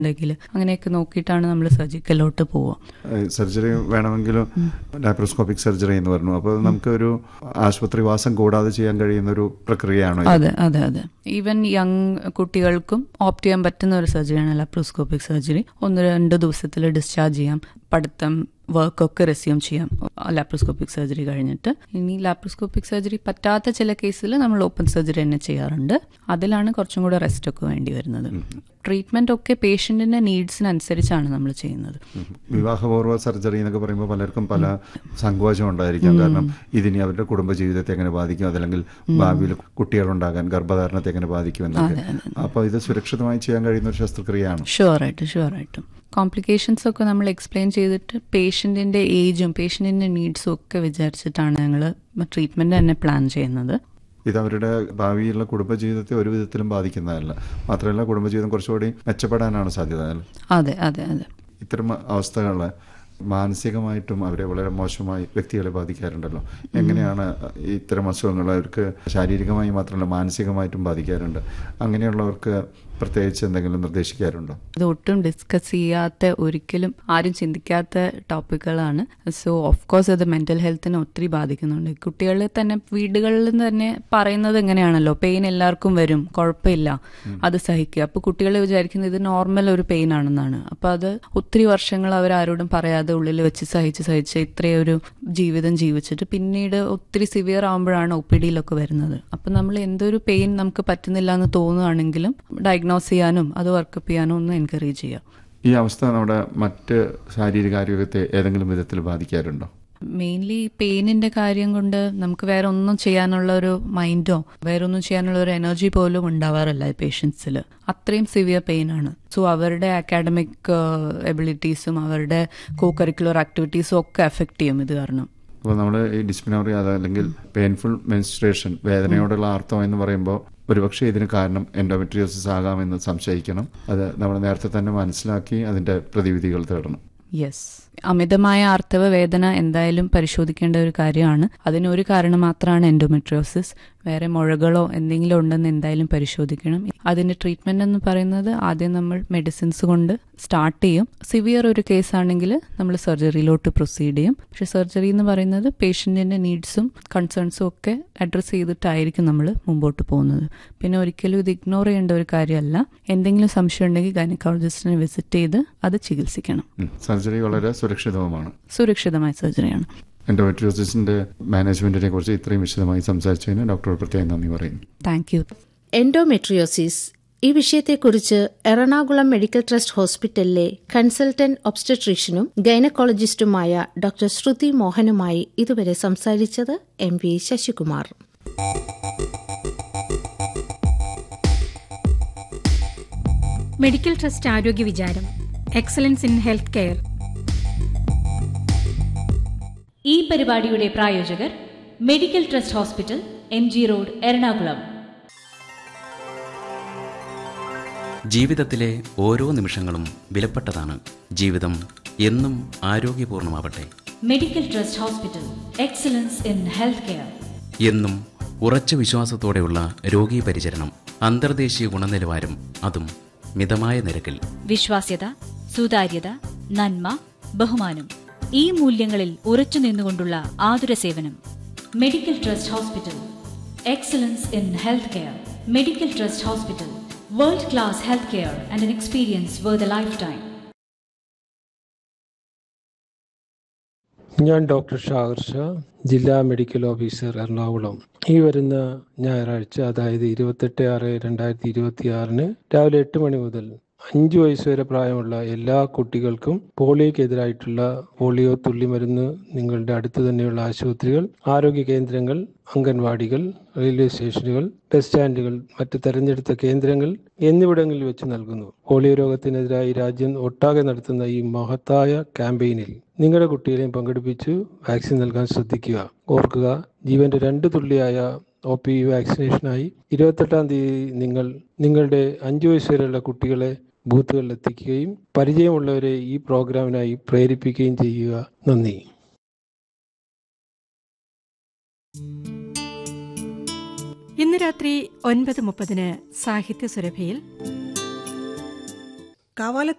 ഉണ്ടെങ്കിൽ അങ്ങനെയൊക്കെ നോക്കിയിട്ടാണ് നമ്മൾ സർജിക്കലോട്ട് പോവുക സർജറി വേണമെങ്കിലും ലാപ്രോസ്കോപ്പിക് സർജറി എന്ന് പറഞ്ഞു അപ്പോൾ നമുക്ക് ഒരു ആശുപത്രി വാസം കൂടാതെ ചെയ്യാൻ കഴിയുന്ന ഒരു പ്രക്രിയയാണോ ഇത്? അതെ അതെ അതെ ഈവൻ യങ് കുട്ടികൾക്കും ഓപ്റ്റ് ചെയ്യാൻ പറ്റുന്ന ഒരു സർജറിയാണ് ലാപ്രോസ്കോപ്പിക് സർജറി ഒന്ന് രണ്ട് ദിവസത്തിൽ ഡിസ്ചാർജ് ചെയ്യാം പഠിത്തം വർക്കൊക്കെ റെസ്യൂം ചെയ്യാം ലാപ്രോസ്കോപ്പിക് സർജറി കഴിഞ്ഞിട്ട് ഇനി ലാപ്രോസ്കോപ്പിക് സർജറി പറ്റാത്ത ചില കേസിൽ നമ്മൾ ഓപ്പൺ സർജറി തന്നെ ചെയ്യാറുണ്ട് അതിലാണ് കുറച്ചും കൂടെ റെസ്റ്റ് ഒക്കെ വേണ്ടി വരുന്നത് ട്രീറ്റ്മെന്റ് ഒക്കെ പേഷ്യന്റിന്റെ നീഡ്സിനനുസരിച്ചാണ് നമ്മൾ ചെയ്യുന്നത് ഉം. വിവാഹപൂർവ്വ സർജറി എന്നൊക്കെ പറയുമ്പോൾ പലർക്കും പല സങ്കോചം ഉണ്ടായിരിക്കാം കാരണം ഇതിനി അവരുടെ കുടുംബജീവിതത്തെ എങ്ങനെ ബാധിക്കും അതല്ലെങ്കിൽ ഭാവിയിൽ കുട്ടികളുണ്ടാകാൻ ഗർഭധാരണത്തെ എങ്ങനെ ബാധിക്കും എന്നൊക്കെ അപ്പോൾ ഇത് സുരക്ഷിതമായി ചെയ്യാൻ കഴിയുന്ന ഒരു ശസ്ത്രക്രിയയാണ് ഷുവറായിട്ടും ഷുവറായിട്ടും കോംപ്ലിക്കേഷൻസ് ഒക്കെ നമ്മൾ എക്സ്പ്ലെയിൻ ചെയ്തിട്ട് പേഷ്യന്റിന്റെ ഏജും പേഷ്യന്റിന്റെ നീഡ്സും ഒക്കെ വിചാരിച്ചിട്ടാണ് ഞങ്ങൾ ട്രീറ്റ്മെന്റ് തന്നെ പ്ലാൻ ചെയ്യുന്നത് ഇത് അവരുടെ ഭാവിയിലുള്ള കുടുംബജീവിതത്തെ ഒരു വിധത്തിലും ബാധിക്കുന്നതല്ല മാത്രമല്ല കുടുംബജീവിതം കുറച്ചുകൂടി മെച്ചപ്പെടാനാണ് സാധ്യത അല്ലേ? അതെ അതെ അതെ ഇത്തരം അവസ്ഥകൾ മാനസികമായിട്ടും അവരെ വളരെ മോശമായി വ്യക്തികളെ ബാധിക്കാറുണ്ടല്ലോ എങ്ങനെയാണ് ഇത്തരം അസുഖങ്ങൾ അവർക്ക് ശാരീരികമായി മാത്രമല്ല മാനസികമായിട്ടും ബാധിക്കാറുണ്ട് അങ്ങനെയുള്ളവർക്ക് പ്രത്യേകിച്ച് എന്തെങ്കിലും നിർദ്ദേശിക്കാറുണ്ടോ ഇത് ഒട്ടും ഡിസ്കസ് ചെയ്യാത്ത ഒരിക്കലും ആരും ചിന്തിക്കാത്ത ടോപ്പിക്കുകളാണ് സോ ഓഫ് കോഴ്സ് അത് മെന്റൽ ഹെൽത്തിനെ ഒത്തിരി ബാധിക്കുന്നുണ്ട് കുട്ടികളിൽ തന്നെ വീടുകളിൽ നിന്ന് തന്നെ പറയുന്നത് എങ്ങനെയാണല്ലോ പെയിൻ എല്ലാവർക്കും വരും കുഴപ്പമില്ല അത് സഹിക്കുക അപ്പൊ കുട്ടികൾ വിചാരിക്കുന്നത് ഇത് നോർമൽ ഒരു പെയിൻ ആണെന്നാണ് അപ്പൊ അത് ഒത്തിരി വർഷങ്ങൾ അവർ ആരോടും പറയാതെ ഉള്ളിൽ വെച്ച് സഹിച്ച് സഹിച്ച് ഇത്രയൊരു ജീവിതം ജീവിച്ചിട്ട് പിന്നീട് ഒത്തിരി സിവിയർ ആകുമ്പോഴാണ് ഒ പി ഡിയിലൊക്കെ വരുന്നത് അപ്പൊ നമ്മൾ എന്തൊരു പെയിൻ നമുക്ക് പറ്റുന്നില്ല എന്ന് തോന്നുകയാണെങ്കിലും ഡയഗ്നോസ് ചെയ്യാനും അത് വർക്കപ്പ് ചെയ്യാനും ഒന്ന് എൻകറേജ് ചെയ്യാം ഈ അവസ്ഥ നമ്മുടെ മറ്റ് ശാരീരികാരോഗ്യത്തെ ഏതെങ്കിലും വിധത്തിൽ ബാധിക്കാറുണ്ടോ മെയിൻലി പെയിനിന്റെ കാര്യം കൊണ്ട് നമുക്ക് വേറെ ഒന്നും ചെയ്യാനുള്ള ഒരു മൈൻഡോ വേറെ ഒന്നും ചെയ്യാനുള്ള ഒരു എനർജി പോലും ഉണ്ടാവാറില്ല പേഷ്യൻസിൽ അത്രയും സിവിയർ പെയിൻ ആണ് സോ അവരുടെ അക്കാഡമിക് എബിലിറ്റീസും അവരുടെ കോ കരിക്കുലർ ആക്ടിവിറ്റീസും ഒക്കെ എഫക്ട് ചെയ്യും ഇത് കാരണം അപ്പോൾ നമ്മൾ ഈ ഡിസ്പിനോറി അതല്ലെങ്കിൽ പെയിൻഫുൾ മെൻസ്ട്രേഷൻ വേദനയോടുള്ള ആർത്തവം എന്ന് പറയുമ്പോൾ ഒരുപക്ഷെ ഇതിന് കാരണം എൻഡോമെട്രിയോസിസ് ആകാമെന്ന് സംശയിക്കണം അത് നമ്മൾ നേരത്തെ തന്നെ മനസ്സിലാക്കി അതിന്റെ പ്രതിവിധികൾ തേടണം യെസ് അമിതമായ ആർത്തവ വേദന എന്തായാലും പരിശോധിക്കേണ്ട ഒരു കാര്യമാണ് അതിനൊരു കാരണം മാത്രമാണ് എൻഡോമെട്രിയോസിസ് വേറെ മുഴകളോ എന്തെങ്കിലും ഉണ്ടെന്ന് എന്തായാലും പരിശോധിക്കണം അതിന്റെ ട്രീറ്റ്മെന്റ് എന്ന് പറയുന്നത് ആദ്യം നമ്മൾ മെഡിസിൻസ് കൊണ്ട് സ്റ്റാർട്ട് ചെയ്യും സിവിയർ ഒരു കേസ് ആണെങ്കിൽ നമ്മൾ സർജറിയിലോട്ട് പ്രൊസീഡ് ചെയ്യും പക്ഷെ സർജറി എന്ന് പറയുന്നത് പേഷ്യന്റിന്റെ നീഡ്സും കൺസേൺസും ഒക്കെ അഡ്രസ്സ് ചെയ്തിട്ടായിരിക്കും നമ്മൾ മുമ്പോട്ട് പോകുന്നത് പിന്നെ ഒരിക്കലും ഇത് ഇഗ്നോർ ചെയ്യേണ്ട ഒരു കാര്യമല്ല എന്തെങ്കിലും സംശയം ഉണ്ടെങ്കിൽ ഗൈനക്കോളജിസ്റ്റിനെ വിസിറ്റ് ചെയ്ത് അത് ചികിത്സിക്കണം ഉം. സർജറി വളരെ സുരക്ഷിതവുമാണ് സുരക്ഷിതമായ സർജറിയാണ് എൻഡോമെട്രിയോസിന്റെ മാനേജ്മെന്റിനെ കുറിച്ച് ഇത്രയും വിശദമായി സംസാരിച്ചതിന് ഡോക്ടർ പ്രത്യേകം നന്ദി പറയുന്നു താങ്ക് യു എൻഡോമെട്രിയോസിസ് ഈ വിഷയത്തെക്കുറിച്ച് എറണാകുളം മെഡിക്കൽ ട്രസ്റ്റ് ഹോസ്പിറ്റലിലെ കൺസൾട്ടന്റ് ഒബ്സ്റ്റട്രീഷ്യനും ഗൈനക്കോളജിസ്റ്റുമായ ഡോക്ടർ ശ്രുതി മോഹനുമായി ഇതുവരെ സംസാരിച്ചത് M V Sasikumar medical trust ആരോഗ്യ വിചാരം എക്സലൻസ് ഇൻ ഹെൽത്ത് കെയർ ഈ പരിപാടിയുടെ പ്രായോജകർ medical trust hospital M G road Ernakulam ജീവിതത്തിലെ ഓരോ നിമിഷങ്ങളും വിലപ്പെട്ടതാണ് ജീവിതം എന്നും ആരോഗ്യപൂർണമാവട്ടെ medical trust hospital excellence in health care എന്നും ഉറച്ച വിശ്വാസത്തോടെയുള്ള രോഗീ പരിചരണം അന്തർദേശീയ ഗുണനിലവാരം അതും മിതമായ നിരക്കിൽ വിശ്വാസ്യത സുതാര്യത നന്മ ബഹുമാനം ഈ മൂല്യങ്ങളിൽ ഉറച്ചു നിന്നുകൊണ്ടുള്ള ആതുര സേവനം medical trust hospital excellence in health care medical trust hospital world class health care and an experience where the lifetime ഞാൻ ഡോക്ടർ ഷാഹിർ ഷാ ജില്ലാ മെഡിക്കൽ ഓഫീസർ എറണാകുളം ഈ വരുന്ന ഞായറാഴ്ച അതായത് ഇരുപത്തെട്ട് ആറ് രണ്ടായിരത്തി ഇരുപത്തി ആറിന് രാവിലെ എട്ട് മണി മുതൽ അഞ്ചു വയസ്സ് വരെ പ്രായമുള്ള എല്ലാ കുട്ടികൾക്കും പോളിയോക്കെതിരായിട്ടുള്ള പോളിയോ തുള്ളിമരുന്ന് നിങ്ങളുടെ അടുത്ത് തന്നെയുള്ള ആശുപത്രികൾ ആരോഗ്യ കേന്ദ്രങ്ങൾ അംഗൻവാടികൾ റെയിൽവേ സ്റ്റേഷനുകൾ ബസ് സ്റ്റാൻഡുകൾ മറ്റ് തെരഞ്ഞെടുത്ത കേന്ദ്രങ്ങൾ എന്നിവിടങ്ങളിൽ വെച്ച് നൽകുന്നു പോളിയോ രോഗത്തിനെതിരായി രാജ്യം ഒട്ടാകെ നടത്തുന്ന ഈ മഹത്തായ ക്യാമ്പയിനിൽ നിങ്ങളുടെ കുട്ടികളെയും പങ്കെടുപ്പിച്ച് വാക്സിൻ നൽകാൻ ശ്രദ്ധിക്കുക ഓർക്കുക ജീവന്റെ രണ്ട് തുള്ളിയായ ഒ പി വാക്സിനേഷനായി ഇരുപത്തെട്ടാം തീയതി നിങ്ങൾ നിങ്ങളുടെ അഞ്ചു വയസ്സ് വരെയുള്ള കുട്ടികളെ ബൂത്തുകളിൽ എത്തിക്കുകയും പരിചയമുള്ളവരെ ഈ പ്രോഗ്രാമിനായി പ്രേരിപ്പിക്കുകയും ചെയ്യുക നന്ദി ഇന്ന് രാത്രി ഒൻപത് മുപ്പതിന് സാഹിത്യ സുരഭിയിൽ കവല